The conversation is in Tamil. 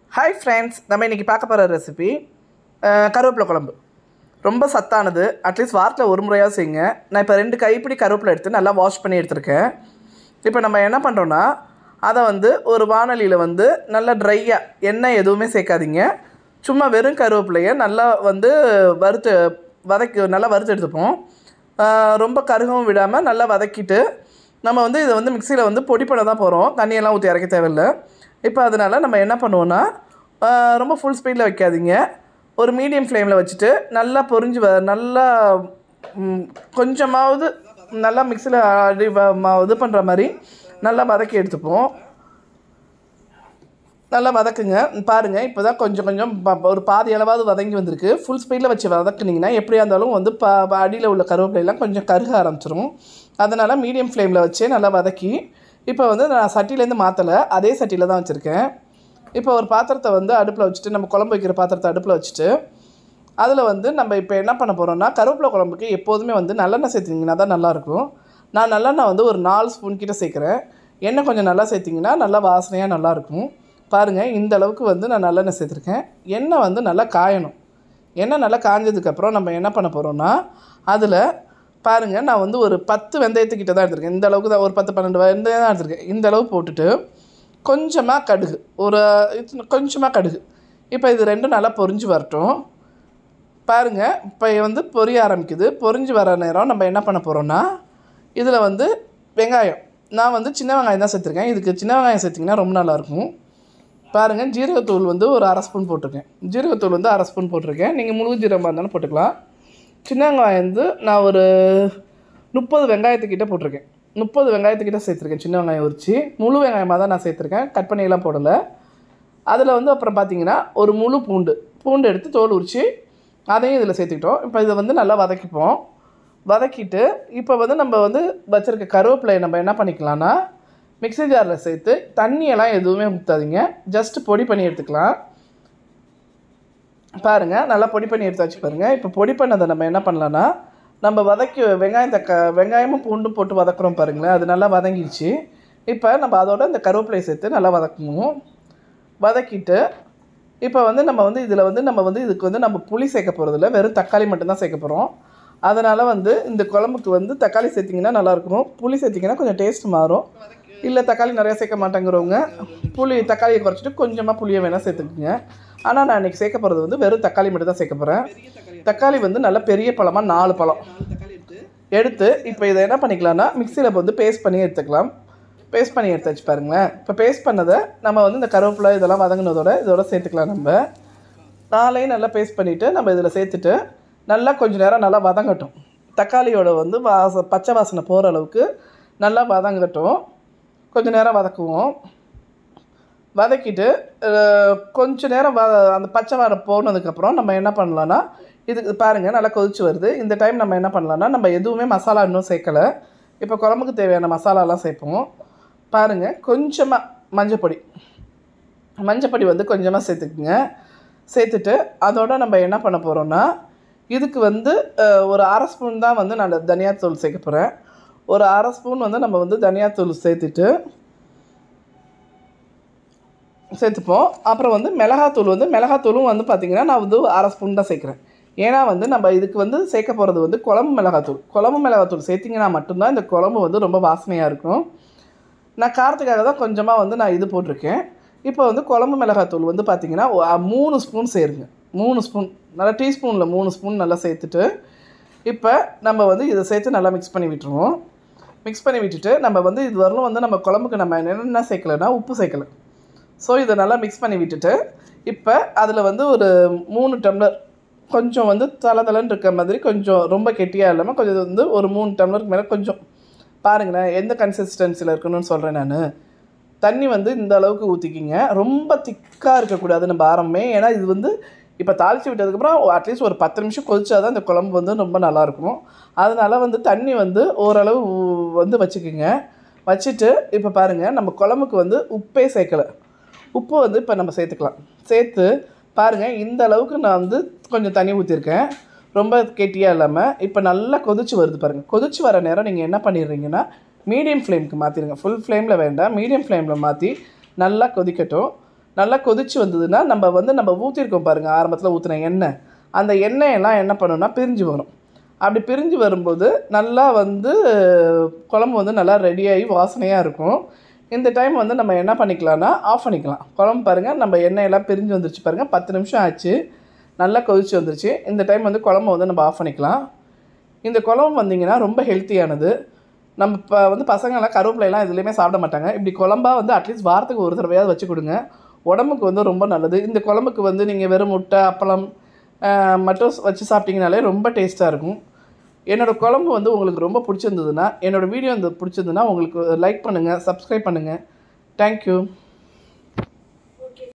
ஹாய் ஃப்ரெண்ட்ஸ் நம்ம இன்றைக்கி பார்க்க போகிற ரெசிபி கருவேப்பிலை குழம்பு ரொம்ப சத்தானது அட்லீஸ்ட் வாரத்தில் ஒரு முறையாக செய்யுங்க நான் இப்போ ரெண்டு கைப்பிடி கருவேப்பிலை எடுத்து நல்லா வாஷ் பண்ணி எடுத்திருக்கேன் இப்போ நம்ம என்ன பண்ணுறோன்னா அதை வந்து ஒரு வானொலியில் வந்து நல்லா ட்ரையாக எண்ணெய் எதுவுமே சேர்க்காதீங்க சும்மா வெறும் கருவேப்பிலையை நல்லா வந்து வறுத்து வதக்கி நல்லா வறுத்து எடுத்துப்போம் ஆஹ் ரொம்ப கருகவும் விடாமல் நல்லா வதக்கிட்டு நம்ம வந்து இதை வந்து மிக்சியில் வந்து பொடி பண்ண தான் போகிறோம் தண்ணியெல்லாம் ஊற்றி இறக்க தேவையில்லை இப்போ அதனால் நம்ம என்ன பண்ணுவோன்னா ஆஹ் ரொம்ப ஃபுல் ஸ்பீடில் வைக்காதீங்க ஒரு மீடியம் ஃப்ளேமில் வச்சுட்டு நல்லா பொரிஞ்சு வ நல்லா ம், கொஞ்சமாவது நல்லா மிக்சியில் அடி வ- ம- இது பண்ணுற மாதிரி நல்லா வதக்கி எடுத்துப்போம் நல்லா வதக்குங்க பாருங்கள் இப்போ தான் கொஞ்சம் கொஞ்சம் ப- ஒரு பாதி அளவாவது வதங்கி வந்திருக்கு ஃபுல் ஸ்பீடில் வச்சு வதக்குனீங்கன்னா எப்படியா இருந்தாலும் வந்து ப அடியில் உள்ள கருவேப்பிலையெல்லாம் கொஞ்சம் கருக ஆரம்பிச்சிரும் அதனால் மீடியம் ஃப்ளேமில் வச்சு நல்லா வதக்கி இப்போ வந்து நான் சட்டியிலேருந்து மாற்றலை அதே சட்டியில் தான் வச்சுருக்கேன் இப்போ ஒரு பாத்திரத்தை வந்து அடுப்பில் வச்சுட்டு நம்ம குழம்பு வைக்கிற பாத்திரத்தை அடுப்பில் வச்சுட்டு அதில் வந்து நம்ம இப்போ என்ன பண்ண போகிறோம்னா கருவேப்பிலை குழம்புக்கு எப்போதுமே வந்து நல்லெண்ணெய் சேர்த்திங்கன்னா தான் நல்லாயிருக்கும் நான் நல்லெண்ணெய் வந்து ஒரு நாலு ஸ்பூன் கிட்ட சேர்க்குறேன் எண்ணெய் கொஞ்சம் நல்லா சேர்த்திங்கன்னா நல்லா வாசனையாக நல்லாயிருக்கும் பாருங்கள் இந்த அளவுக்கு வந்து நான் நல்லெண்ணெய் சேர்த்துருக்கேன் எண்ணெய் வந்து நல்லா காயணும் எண்ணெய் நல்லா காஞ்சதுக்கப்புறம் நம்ம என்ன பண்ண போகிறோம்னா அதில் பாருங்கள் நான் வந்து ஒரு பத்து வெந்தயத்துக்கிட்ட தான் எடுத்திருக்கேன் இந்த அளவுக்கு தான் ஒரு பத்து பன்னெண்டு வெந்தயம் தான் எடுத்திருக்கேன் இந்த அளவு போட்டுட்டு கொஞ்சமாக கடுகு ஒரு இது- கொஞ்சமாக கடுகு இப்போ இது ரெண்டும் நல்லா பொரிஞ்சு வரட்டும் பாருங்கள் இப்போ வந்து பொரிய ஆரம்பிக்குது பொரிஞ்சு வர நேரம் நம்ம என்ன பண்ண போகிறோம்னா இதில் வந்து வெங்காயம் நான் வந்து சின்ன வெங்காயம் தான் சேர்த்துருக்கேன் இதுக்கு சின்ன வெங்காயம் சேர்த்திங்கன்னா ரொம்ப நல்லாயிருக்கும் பாருங்கள் ஜீரகத்தூள் வந்து ஒரு அரை ஸ்பூன் போட்டிருக்கேன் ஜீரகத்தூள் வந்து அரை ஸ்பூன் போட்டிருக்கேன் நீங்கள் முழு ஜீரகமாக இருந்தாலும் போட்டுக்கலாம் சின்ன வெங்காயம் வந்து நான் ஒரு முப்பது வெங்காயத்துக்கிட்ட போட்டிருக்கேன் முப்பது வெங்காயத்துக்கிட்ட சேர்த்துருக்கேன் சின்ன வெங்காயம் உரிச்சு முழு வெங்காயமாக தான் நான் சேர்த்துருக்கேன் கட் பண்ணியெல்லாம் போடலை அதில் வந்து அப்புறம் பார்த்தீங்கன்னா ஒரு முழு பூண்டு பூண்டு எடுத்து தோல் உரித்து அதையும் இதில் சேர்த்துக்கிட்டோம் இப்போ இதை வந்து நல்லா வதக்கிப்போம் வதக்கிட்டு இப்போ வந்து நம்ம வந்து வச்சுருக்க கருவேப்பிலையை நம்ம என்ன பண்ணிக்கலாம்னா மிக்ஸி ஜாரில் சேர்த்து தண்ணியெல்லாம் எதுவுமே ஊற்றாதீங்க ஜஸ்ட் பொடி பண்ணி எடுத்துக்கலாம் பாருங்கள் நல்லா பொடி பண்ணி எடுத்தாச்சு பாருங்கள் இப்போ பொடி பண்ணதை நம்ம என்ன பண்ணலான்னா நம்ம வதக்கி வெங்காயம் தக்க வெங்காயமும் பூண்டும் போட்டு வதக்குறோம் பாருங்களேன் அது நல்லா வதங்கிடுச்சு இப்போ நம்ம அதோட இந்த கருவேப்பிலையை சேர்த்து நல்லா வதக்கணும் வதக்கிட்டு இப்போ வந்து நம்ம வந்து இதில் வந்து நம்ம வந்து இதுக்கு வந்து நம்ம புளி சேர்க்க போகிறதில்ல வெறும் தக்காளி மட்டும்தான் சேர்க்க போகிறோம் அதனால் வந்து இந்த குழம்புக்கு வந்து தக்காளி சேர்த்திங்கன்னா நல்லாயிருக்கும் புளி சேர்த்திங்கன்னா கொஞ்சம் டேஸ்ட் மாறும் இல்லை தக்காளி நிறையா சேர்க்க மாட்டேங்கிறவங்க புளி தக்காளியை குறைச்சிட்டு கொஞ்சமாக புளியை வேணால் சேர்த்துக்குங்க ஆனால் நான் இன்றைக்கி சேர்க்க போகிறது வந்து வெறும் தக்காளி மட்டும் தான் சேர்க்க போகிறேன் தக்காளி வந்து நல்ல பெரிய பழமாக நாலு பழம் எடுத்து இப்போ இதை என்ன பண்ணிக்கலாம்னா மிக்சியில் வந்து பேஸ்ட் பண்ணி எடுத்துக்கலாம் பேஸ்ட் பண்ணி எடுத்தாச்சு பாருங்களேன் இப்போ பேஸ்ட் பண்ணதை நம்ம வந்து இந்த கருவேப்பிலை இதெல்லாம் வதங்கினதோட இதோட சேர்த்துக்கலாம் நம்ம நாளையும் நல்லா பேஸ்ட் பண்ணிவிட்டு நம்ம இதில் சேர்த்துட்டு நல்லா கொஞ்ச நேரம் நல்லா வதங்கட்டும் தக்காளியோட வந்து வாச பச்சை வாசனை போகிற அளவுக்கு நல்லா வதங்கட்டும் கொஞ்ச நேரம் வதக்குவோம் வதக்கிட்டு அஹ், கொஞ்ச நேரம் வ அந்த பச்சை வாடை போனதுக்கப்புறம் நம்ம என்ன பண்ணலான்னா இதுக்கு பாருங்கள் நல்லா கொதிச்சு வருது இந்த டைம் நம்ம என்ன பண்ணலான்னா நம்ம எதுவுமே மசாலா இன்னும் சேர்க்கலை இப்போ குழம்புக்கு தேவையான மசாலாலாம் சேர்ப்போம் பாருங்கள் கொஞ்சமாக மஞ்சப்பொடி மஞ்சப்பொடி வந்து கொஞ்சமாக சேர்த்துக்குங்க சேர்த்துட்டு அதோட நம்ம என்ன பண்ண போகிறோம்னா இதுக்கு வந்து அஹ், ஒரு அரை ஸ்பூன் தான் வந்து நான் தனியாத்தூள் சேர்க்க போகிறேன் ஒரு அரை ஸ்பூன் வந்து நம்ம வந்து தனியாத்தூள் சேர்த்துட்டு சேர்த்துப்போம் அப்புறம் வந்து மிளகாத்தூள் வந்து மிளகாத்தூளும் வந்து பார்த்திங்கன்னா நான் வந்து அரை ஸ்பூன் தான் சேர்க்குறேன் ஏன்னா வந்து நம்ம இதுக்கு வந்து சேர்க்க போகிறது வந்து குழம்பு மிளகாத்தூள் குழம்பு மிளகாத்தூள் சேர்த்திங்கன்னா மட்டும்தான் இந்த குழம்பு வந்து ரொம்ப வாசனையாக இருக்கும் நான் காரத்துக்காக தான் கொஞ்சமாக வந்து நான் இது போட்டிருக்கேன் இப்போ வந்து குழம்பு மிளகாத்தூள் வந்து பார்த்திங்கன்னா ஒ- அ, மூணு ஸ்பூன் சேருங்க மூணு ஸ்பூன் நல்லா டீஸ்பூனில் மூணு ஸ்பூன் நல்லா சேர்த்துட்டு இப்போ நம்ம வந்து இதை சேர்த்து நல்லா மிக்ஸ் பண்ணி விட்டுருவோம் மிக்ஸ் பண்ணி விட்டுட்டு நம்ம வந்து இது வரலும் வந்து நம்ம குழம்புக்கு நம்ம என்னென்ன சேர்க்கலைன்னா உப்பு சேர்க்கலை ஸோ இதை நல்லா மிக்ஸ் பண்ணி விட்டுட்டு இப்போ அதில் வந்து ஒரு மூணு டம்ளர் கொஞ்சம் வந்து தலை தலைன்னு இருக்க மாதிரி கொஞ்சம் ரொம்ப கெட்டியாக இல்லாமல் கொஞ்சம் இது வந்து ஒரு மூணு டம்ளருக்கு மேலே கொஞ்சம் பாருங்களேன் எந்த கன்சிஸ்டன்சியில் இருக்கணும்னு சொல்கிறேன் நான் தண்ணி வந்து இந்த அளவுக்கு ஊற்றிக்கிங்க ரொம்ப திக்காக இருக்கக்கூடாது நம்ம ஆரம்பமே ஏன்னா இது வந்து இப்போ தாளித்து விட்டதுக்கப்புறம் அட்லீஸ்ட் ஒரு பத்து நிமிஷம் கொதிச்சா தான் இந்த குழம்பு வந்து ரொம்ப நல்லாயிருக்கும் அதனால வந்து தண்ணி வந்து ஓரளவு ஊ- வந்து வச்சுக்கோங்க வச்சுட்டு இப்போ பாருங்கள் நம்ம குழம்புக்கு வந்து உப்பே சேர்க்கலை உப்பு வந்து இப்போ நம்ம சேர்த்துக்கலாம் சேர்த்து பாருங்கள் இந்த அளவுக்கு நான் வந்து கொஞ்சம் தண்ணி ஊற்றிருக்கேன் ரொம்ப கெட்டியாக இல்லாமல் இப்போ நல்லா கொதிச்சு வருது பாருங்கள் கொதிச்சு வர நேரம் நீங்கள் என்ன பண்ணிடுறீங்கன்னா மீடியம் ஃப்ளேமுக்கு மாற்றிடுங்க ஃபுல் ஃப்ளேமில் வேண்டாம் மீடியம் ஃப்ளேமில் மாற்றி நல்லா கொதிக்கட்டும் நல்லா கொதிச்சு வந்ததுன்னா நம்ம வந்து நம்ம ஊற்றிருக்கோம் பாருங்கள் ஆரம்பத்தில் ஊற்றின எண்ணெய் அந்த எண்ணெயெல்லாம் என்ன பண்ணுன்னா பிரிஞ்சு வரும் அப்படி பிரிஞ்சு வரும்போது நல்லா வந்து குழம்பு வந்து நல்லா ரெடியாகி வாசனையாக இருக்கும் இந்த டைம் வந்து நம்ம என்ன பண்ணிக்கலாம்னா ஆஃப் பண்ணிக்கலாம் குழம்பு பாருங்கள் நம்ம எண்ணெயெல்லாம் பிரிஞ்சு வந்துருச்சு பாருங்கள் பத்து நிமிஷம் ஆச்சு நல்லா கொதிச்சு வந்துருச்சு இந்த டைம் வந்து குழம்பு வந்து நம்ம ஆஃப் பண்ணிக்கலாம் இந்த குழம்பு வந்தீங்கன்னா ரொம்ப ஹெல்த்தியானது நம்ம இப்போ வந்து பசங்கள்லாம் கருவேப்பிலையெல்லாம் எதுலேயுமே சாப்பிட மாட்டாங்க இப்படி குழம்பா வந்து அட்லீஸ்ட் வாரத்துக்கு ஒரு தடவையாவது வச்சு கொடுங்க உடம்புக்கு வந்து ரொம்ப நல்லது இந்த குழம்புக்கு வந்து நீங்கள் வெறும் முட்டை அப்பளம் ஆஹ், மட்டும் வச்சு சாப்பிட்டீங்கனாலே ரொம்ப டேஸ்ட்டாக இருக்கும் என்னோடய குழம்பு வந்து உங்களுக்கு ரொம்ப பிடிச்சிருந்ததுன்னா என்னோடய வீடியோ வந்து பிடிச்சிருந்ததுன்னா உங்களுக்கு லைக் பண்ணுங்கள் சப்ஸ்கிரைப் பண்ணுங்கள் தேங்க்யூ